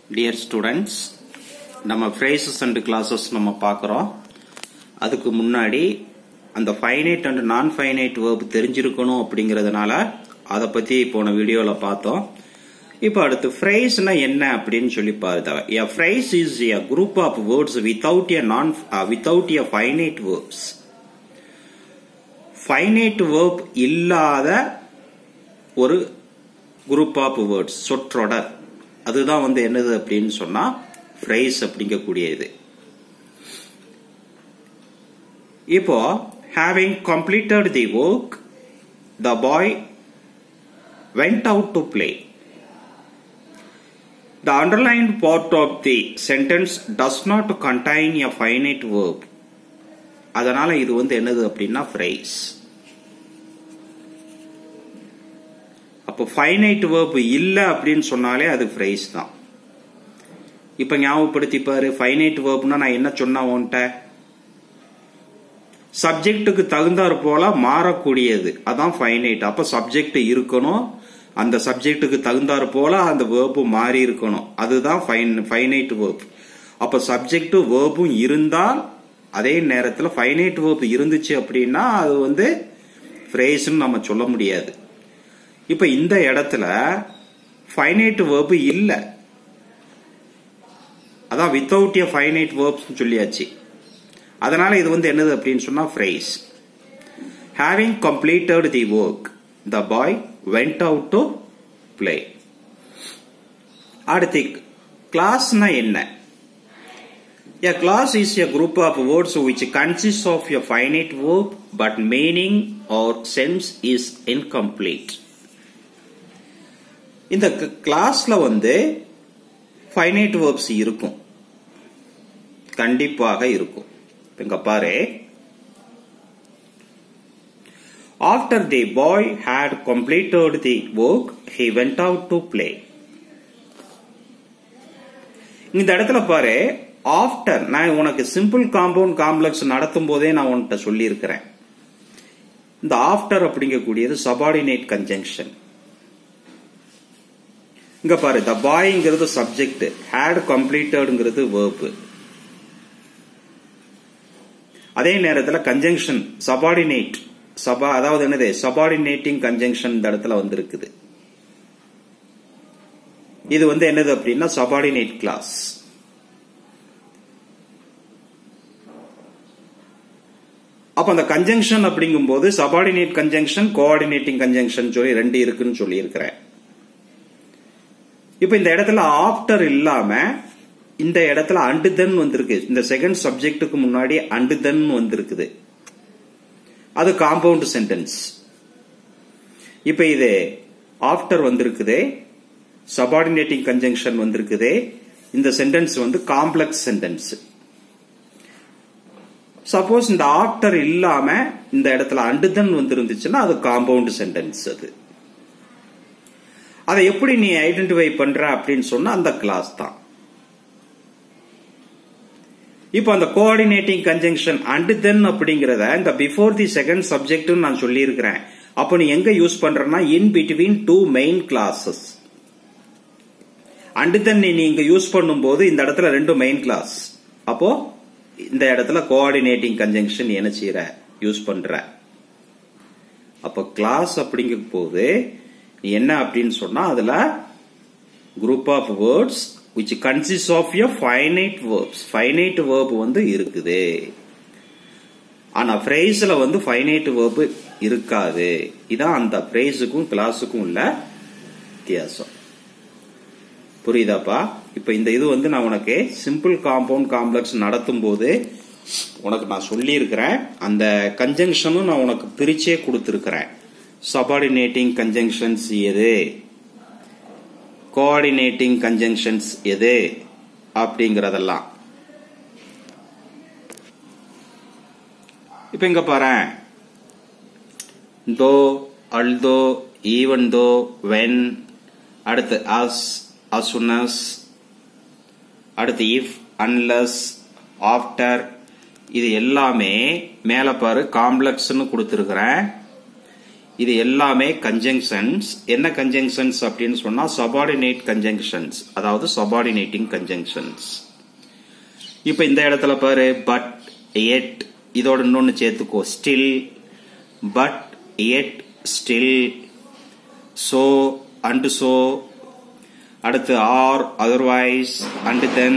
Dear students நம்ம phrases and classes நம்ம பார்க்குறோம் அதுக்கு முன்னாடி அந்த finite and non finite verb தெரிஞ்சிருக்கணும் அப்படிங்கிறதுனால அதை பற்றி போன வீடியோவில் பார்த்தோம் இப்போ அடுத்து ஃப்ரேஸ்னா என்ன அப்படின்னு சொல்லி பாருங்க a phrase is a group of words without a non without a finite verbs finite verb இல்லாத ஒரு குரூப் ஆஃப் வேர்ட்ஸ் சொற்றொடர் அதுதான் வந்து என்னது அப்படின்னு சொன்னா ஃப்ரைஸ் அப்படிங்கக்கூடியது இப்போ having completed the work the boy went out to play the underlined part of the sentence does not contain a finite verb அதனால இது வந்து என்னது அப்படின்னா ஃப்ரைஸ் அப்போ ஃபைனைட் வேர்ப் இல்ல அப்படின்னு சொன்னாலே அது ஃப்ரைஸ் தான் இப்ப ஞாபகப்படுத்தி பாரு ஃபைனைட் வேர்ப்னா நான் என்ன சொன்னா உன்ட்ட சப்ஜெக்டுக்கு தகுந்தாற் போல மாறக்கூடியது அதான் ஃபைனைட் அப்ப சப்ஜெக்ட் இருக்கணும் அந்த சப்ஜெக்டுக்கு தகுந்தாற் போல அந்த வேர்பு மாறி இருக்கணும் அதுதான் ஃபைனைட் வேர்ப் அப்ப சப்ஜெக்ட் வேர்பும் இருந்தால் அதே நேரத்தில் ஃபைனைட் வேர்ப் இருந்துச்சு அப்படின்னா அது வந்து ஃப்ரேஸ்ன்னு நம்ம சொல்ல முடியாது இப்ப இந்த இடத்துல ஃபைனைட் வேர்பு இல்ல அதான் வித்தவுட் எ ஃபைனைட் வேர்ப்ஸ் சொல்லியாச்சு அதனால இது வந்து என்னது அப்படின்னு சொன்னா phrase having completed the work the boy went out to play அடுத்து கிளாஸ்னா என்ன A class is a group of words which consists of a finite verb but meaning or sense is incomplete. இந்த கிளாஸ்ல வந்து ஃபைனைட் வேர்ப்ஸ் இருக்கும் கண்டிப்பாக இருக்கும் இங்க பாரு after the boy had completed the work he went out to play இந்த இடத்துல பாரு ஆஃப்டர் நான் உனக்கு சிம்பிள் காம்பவுண்ட் காம்ப்ளெக்ஸ் நடத்தும் போதே நான் உன்கிட்ட சொல்லி இருக்கிறேன் இந்த ஆஃப்டர் அப்படிங்கக்கூடியது சபார்டினேட் கன்ஜங்ஷன் இங்க பாரு த பாய்ங்கிறது சப்ஜெக்ட் ஹேட் கம்ப்ளீட்டட்ங்கிறது வேர்பு அதே நேரத்தில் கன்ஜங்ஷன் சபார்டினேட் சபா அதாவது என்னது சபார்டினேட்டிங் கன்ஜங்ஷன் இந்த இடத்துல வந்திருக்குது இது வந்து என்னது அப்படின்னா சபார்டினேட் கிளாஸ் அப்ப அந்த கன்ஜங்ஷன் அப்படிங்கும் போது சபார்டினேட் கன்ஜங்ஷன் கோஆர்டினேட்டிங் கன்ஜங்ஷன் சொல்லி ரெண்டு இருக்குன்னு சொல்லி இருக்கிறேன் இப்ப இந்த இடத்துல ஆப்டர் இல்லாம இந்த இடத்துல அண்டு தென் வந்திருக்கு இந்த செகண்ட் சப்ஜெக்டுக்கு முன்னாடி அண்டு தென் வந்திருக்குது அது காம்பவுண்ட் சென்டென்ஸ் இப்ப இது ஆப்டர் வந்திருக்குது சபார்டினேட்டிங் கன்ஜங்ஷன் வந்திருக்குது இந்த சென்டென்ஸ் வந்து காம்ப்ளெக்ஸ் சென்டென்ஸ் சப்போஸ் இந்த ஆப்டர் இல்லாம இந்த இடத்துல அண்டுதன் வந்துருந்துச்சுன்னா அது காம்பவுண்ட் சென்டென்ஸ் அது அதை எப்படி நீ ஐடென்டிஃபை பண்ற அப்படின்னு சொன்னா அந்த கிளாஸ் தான் இப்போ அந்த கோஆர்டினேட்டிங் கன்ஜங்ஷன் அண்டு தென் அப்படிங்கறத இந்த பிஃபோர் தி செகண்ட் சப்ஜெக்ட் நான் சொல்லி இருக்கிறேன் அப்போ நீ எங்க யூஸ் பண்றனா in between two main classes and then நீ இங்க யூஸ் பண்ணும்போது இந்த இடத்துல ரெண்டு மெயின் கிளாஸ் அப்போ இந்த இடத்துல கோஆர்டினேட்டிங் கன்ஜங்ஷன் என்ன செய்யற யூஸ் பண்ற அப்ப கிளாஸ் அப்படிங்கும் போது என்ன அப்படின்னு சொன்னா அதுல group of words which consist of a finite verbs finite verb வந்து இருக்குது ஆனா ஃப்ரேஸ்ல வந்து ஃபைனைட் வேர்ப் இருக்காது இதான் அந்த ஃப்ரேஸுக்கும் கிளாஸுக்கும் உள்ள வித்தியாசம் புரியுதாப்பா இப்ப இந்த இது வந்து நான் உனக்கு சிம்பிள் காம்பவுண்ட் காம்ப்ளெக்ஸ் நடத்தும் போது உனக்கு நான் சொல்லி இருக்கிறேன் அந்த கன்ஜங்ஷனும் நான் உனக்கு பிரிச்சே கொடுத்துருக்கிறேன் சபார்டினேட்டிங் கன்ஜங்ஷன்ஸ் எது கோஆர்டினேட்டிங் கன்ஜங்ஷன்ஸ் எது அப்படிங்கறதெல்லாம் இப்ப இங்க பாரு though although even though when அடுத்து அஸ் as soon as அடுத்து இஃப் அன்லஸ் ஆஃப்டர் இது எல்லாமே மேல பாரு காம்ப்ளெக்ஸ்னு கொடுத்துருக்கிறேன் இது எல்லாமே கன்ஜங்ஷன்ஸ் என்ன கன்ஜங்ஷன்ஸ் அப்படின்னு சொன்னா சபார்டினேட் கன்ஜங்ஷன்ஸ் அதாவது சபார்டினேட்டிங் கன்ஜங்ஷன்ஸ் இப்ப இந்த இடத்துல பாரு பட் எட் இதோட இன்னொன்னு சேர்த்துக்கோ still but yet still so and so அடுத்து ஆர் அதர்வைஸ் அண்ட் தென்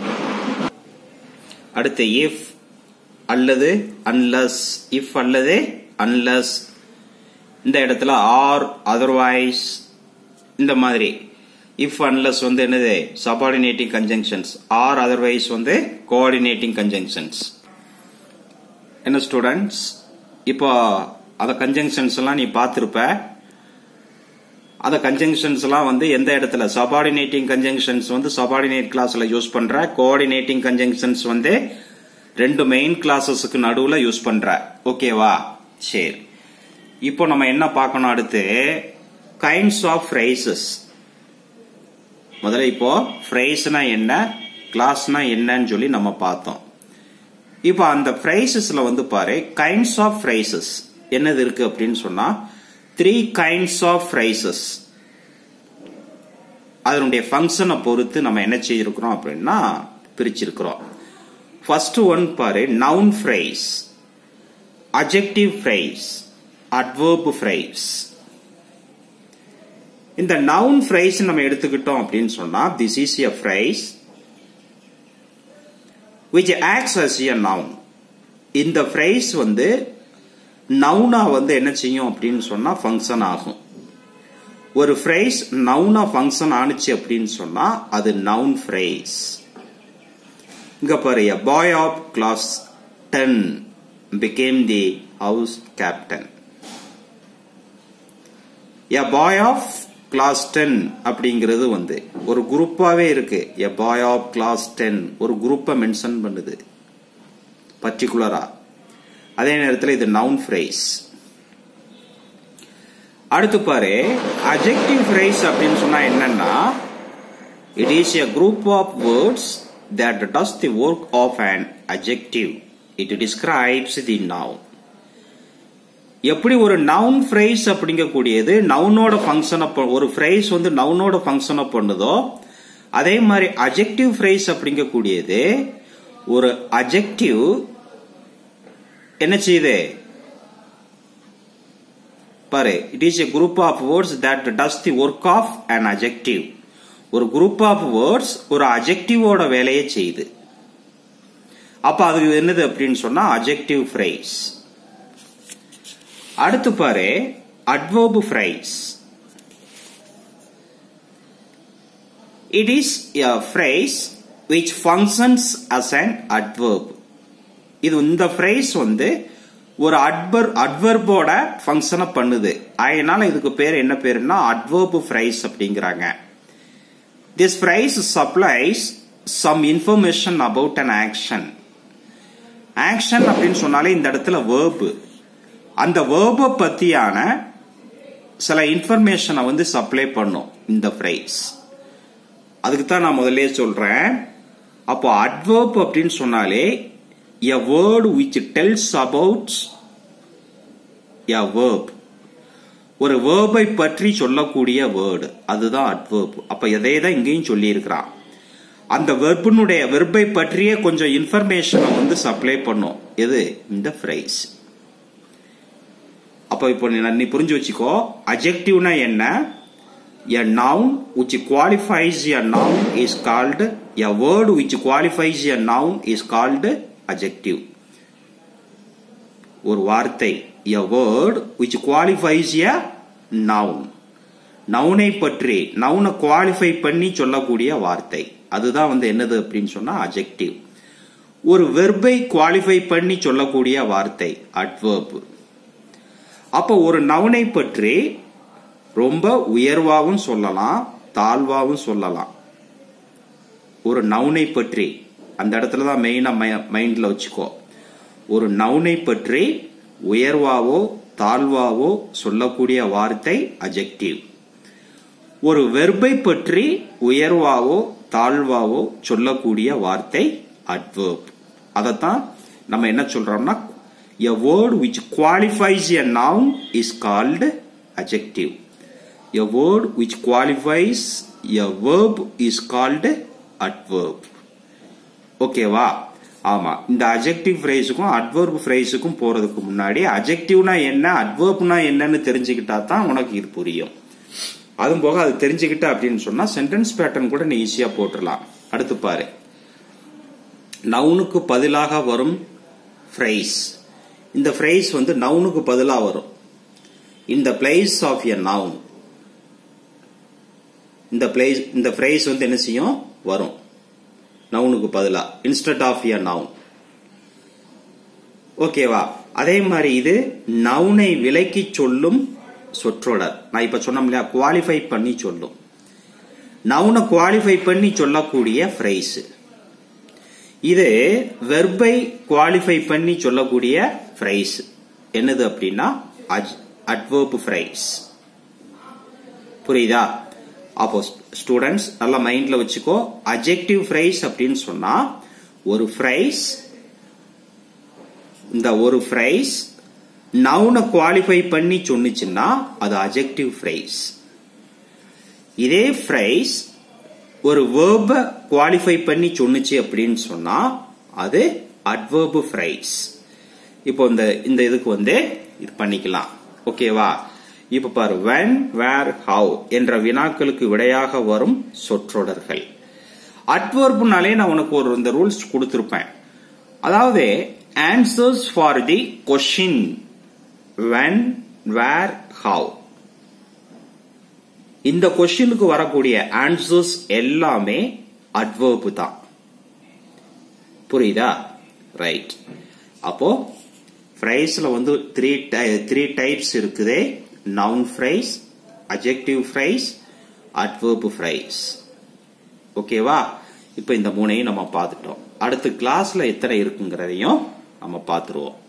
அடுத்து இஃப் அல்லது அன்லஸ் இஃப் அல்லது அன்லஸ் இந்த இடத்துல ஆர் அதர்வைஸ் இந்த மாதிரி இஃப் அன்லஸ் வந்து என்னது சபார்டினேட்டிங் கன்ஜங்ஷன்ஸ் ஆர் அதர்வைஸ் வந்து கோஆர்டினேட்டிங் கன்ஜங்ஷன்ஸ் என்ன ஸ்டூடெண்ட்ஸ் இப்போ அத கன்ஜங்ஷன்ஸ் எல்லாம் நீ பார்த்திருப்ப அத கன்ஜங்ஷன்ஸ் எல்லாம் வந்து எந்த இடத்துல சபார்டினேட்டிங் கன்ஜங்ஷன்ஸ் வந்து சபார்டினேட் கிளாஸ்ல யூஸ் பண்ற கோஆர்டினேட்டிங் கன்ஜங்ஷன்ஸ் வந்து ரெண்டு மெயின் கிளாஸஸ்க்கு நடுவுல யூஸ் பண்ற ஓகேவா சரி இப்போ நம்ம என்ன பார்க்கணும் அடுத்து கைண்ட்ஸ் ஆஃப் ஃப்ரைசஸ் முதல்ல இப்போ ஃப்ரைஸ்னா என்ன கிளாஸ்னா என்னன்னு சொல்லி நம்ம பார்த்தோம் இப்போ அந்த ஃப்ரைசஸ்ல வந்து பாரு கைண்ட்ஸ் ஆஃப் ஃப்ரைசஸ் என்னது இருக்கு அப்படின்னு சொன்னா த்ரீ கைண்ட்ஸ் ஆஃப் ஃப்ரைசஸ் அதனுடைய ஃபங்க்ஷனை பொறுத்து நம்ம என்ன செய்யிருக்கிறோம் அப்படின்னா பிரிச்சிருக்கிறோம் ஃபர்ஸ்ட் ஒன் பாரு noun phrase adjective phrase adverb phrase இந்த நவுன் ஃப்ரைஸ் நம்ம எடுத்துக்கிட்டோம் அப்படின்னு சொன்னா this is a phrase which acts as a noun இந்த ஃப்ரைஸ் வந்து நவுனா வந்து என்ன செய்யும் அப்படின்னு சொன்னா ஃபங்க்ஷன் ஆகும் ஒரு ஃப்ரைஸ் நவுனா ஃபங்க்ஷன் ஆனிச்சு அப்படின்னு சொன்னா அது நவுன் ஃப்ரைஸ் இங்க பாரு a boy of class 10 became the house captain a boy of class 10 அப்படிங்கிறது வந்து ஒரு குரூப்பாவே இருக்கு a boy of class 10 ஒரு குரூப்பை மென்ஷன் பண்ணுது பர்டிகுலரா அதே நேரத்தில் இது நவுன் ஃப்ரைஸ் அடுத்து பாரு அஜெக்டிவ் ஃப்ரைஸ் அப்படின்னு சொன்னா என்னன்னா it is a group of words that does the work of an adjective. It describes the noun. எப்படி ஒரு நவுன் ஃப்ரைஸ் அப்படிங்கக்கூடியது நவுனோட ஃபங்க்ஷனை ஒரு ஃப்ரைஸ் வந்து நவுனோட ஃபங்க்ஷனை பண்ணுதோ அதே மாதிரி அஜெக்டிவ் ஃப்ரைஸ் அப்படிங்கக்கூடியது ஒரு அஜெக்டிவ் என்ன செய்யுது பாரு it is a group of words that does the work of an adjective ஒரு குரூப் ஆஃப் வேர்ட்ஸ் ஒரு அஜெக்டிவோட வேலையை செய்யுது அப்ப அது என்னது அப்படின்னு சொன்னா அஜெக்டிவ் ஃப்ரைஸ் அடுத்து பாரு adverb phrase it is a phrase which functions as an adverb இது இந்த ஃப்ரைஸ் வந்து ஒரு அட்வர் அட்வர்போட ஃபங்க்ஷனை பண்ணுது அதனால இதுக்கு பேர் என்ன பேருன்னா அட்வர்ப் ஃப்ரைஸ் அப்படிங்கிறாங்க This phrase supplies some information about an action. Action அப்படின்னு சொன்னாலே இந்த இடத்துல வேர்பு அந்த வேர்பை பத்தியான சில இன்ஃபர்மேஷனை வந்து சப்ளை பண்ணும் இந்த ஃப்ரைஸ் அதுக்கு தான் நான் முதல்ல சொல்றேன் அப்போ அட்வர்ப் அப்படின்னு சொன்னாலே a word which tells about a verb ஒரு வேர்பை பற்றி சொல்லக்கூடிய வேர்டு அதுதான் அட்வர்ப் அப்ப எதை தான் இங்கேயும் சொல்லி இருக்கிறான் அந்த வெர்பினுடைய வெர்பை பற்றிய கொஞ்சம் இன்ஃபர்மேஷனை வந்து சப்ளை பண்ணும் எது இந்த ஃப்ரைஸ் அப்ப இப்போ நீ புரிஞ்சு வச்சுக்கோ அஜெக்டிவ்னா என்ன a noun which qualifies a noun is called a word which qualifies a noun is called adjective ஒரு வார்த்தை a word which qualifies a noun நவுனை பற்றி நவுனை குவாலிஃபை பண்ணி சொல்லக்கூடிய வார்த்தை அதுதான் வந்து என்னது அப்படின்னு சொன்னா அஜெக்டிவ் ஒரு வெர்பை குவாலிஃபை பண்ணி சொல்லக்கூடிய வார்த்தை அட்வர்ப் அப்ப ஒரு நவுனை பற்றி ரொம்ப உயர்வாகவும் சொல்லலாம் தாழ்வாகவும் சொல்லலாம் ஒரு நவுனை பற்றி அந்த இடத்துல தான் மெயினா மைண்ட்ல வச்சுக்கோ ஒரு நவுனை பற்றி உயர்வாவோ தாழ்வாவோ சொல்லக்கூடிய வார்த்தை அஜெக்டிவ் ஒரு வெர்பை பற்றி உயர்வாவோ தாழ்வாவோ சொல்லக்கூடிய வார்த்தை அட்வர்ப் அதைத்தான் நம்ம என்ன சொல்றோம்னா a word which qualifies a noun is called adjective a word which qualifies a verb is called adverb ஓகேவா ஆமா இந்த அஜெக்டிவ் ஃப்ரேஸுக்கும் அட்வர்ப் ஃப்ரேஸுக்கும் போறதுக்கு முன்னாடி அஜெக்டிவ்னா என்ன அட்வர்ப்னா என்னன்னு தெரிஞ்சுக்கிட்டா தான் உனக்கு இது புரியும் அதுவும் போக அது தெரிஞ்சுக்கிட்ட அப்படின்னு சொன்னா சென்டென்ஸ் பேட்டர்ன் கூட நீ ஈஸியா போட்டுடலாம் அடுத்து பாரு நவுனுக்கு பதிலாக வரும் ஃப்ரைஸ் இந்த ஃப்ரைஸ் வந்து நவுனுக்கு பதிலாக வரும் இந்த பிளேஸ் ஆஃப் எ நவுன் இந்த பிளேஸ் இந்த ஃப்ரைஸ் வந்து என்ன செய்யும் வரும் நவுனுக்கு பதிலா இன்ஸ்டட் ஆஃப் எ நவுன் ஓகேவா அதே மாதிரி இது நவுனை விலக்கி சொல்லும் சொற்றொடர் நான் இப்ப சொன்னோம் இல்லையா குவாலிஃபை பண்ணி சொல்லும் நவுனை குவாலிஃபை பண்ணி சொல்லக்கூடிய ஃப்ரைஸ் இது வெர்பை குவாலிஃபை பண்ணி சொல்லக்கூடிய ஃப்ரைஸ் என்னது அப்படின்னா அட்வர்ப் ஃப்ரைஸ் புரியுதா அப்போ ஸ்டூடெண்ட்ஸ் நல்லா மைண்ட்ல வச்சுக்கோ அஜெக்டிவ் ஃப்ரைஸ் அப்படின்னு சொன்னா ஒரு ஃப்ரைஸ் இந்த ஒரு ஃப்ரைஸ் நவுனை குவாலிஃபை பண்ணி சொன்னுச்சுன்னா அது அஜெக்டிவ் ஃப்ரைஸ் இதே ஃப்ரைஸ் ஒரு வேர்ப குவாலிஃபை பண்ணி சொன்னுச்சு அப்படின்னு சொன்னா அது அட்வர்பு ஃப்ரைஸ் இப்போ இந்த இந்த இதுக்கு வந்து இது பண்ணிக்கலாம் ஓகேவா இப்ப பாரு when where how என்ற வினாக்களுக்கு விடையாக வரும் சொற்றொடர்கள் அட்வர்ப்னாலே நான் உனக்கு ஒரு இந்த ரூல்ஸ் கொடுத்திருப்பேன் அதாவது answers for the question when where how இந்த கொஸ்டினுக்கு வரக்கூடிய ஆன்சர்ஸ் எல்லாமே அட்வர்ப் தான் புரியுதா ரைட் அப்போ ஃப்ரைஸ்ல வந்து த்ரீ த்ரீ டைப்ஸ் இருக்குதே noun phrase adjective phrase adverb phrase ஓகேவா இப்போ இந்த மூணையும் நம்ம பார்த்துட்டோம் அடுத்த கிளாஸ்ல எத்தனை இருக்குங்கிறதையும் நம்ம பார்த்துருவோம்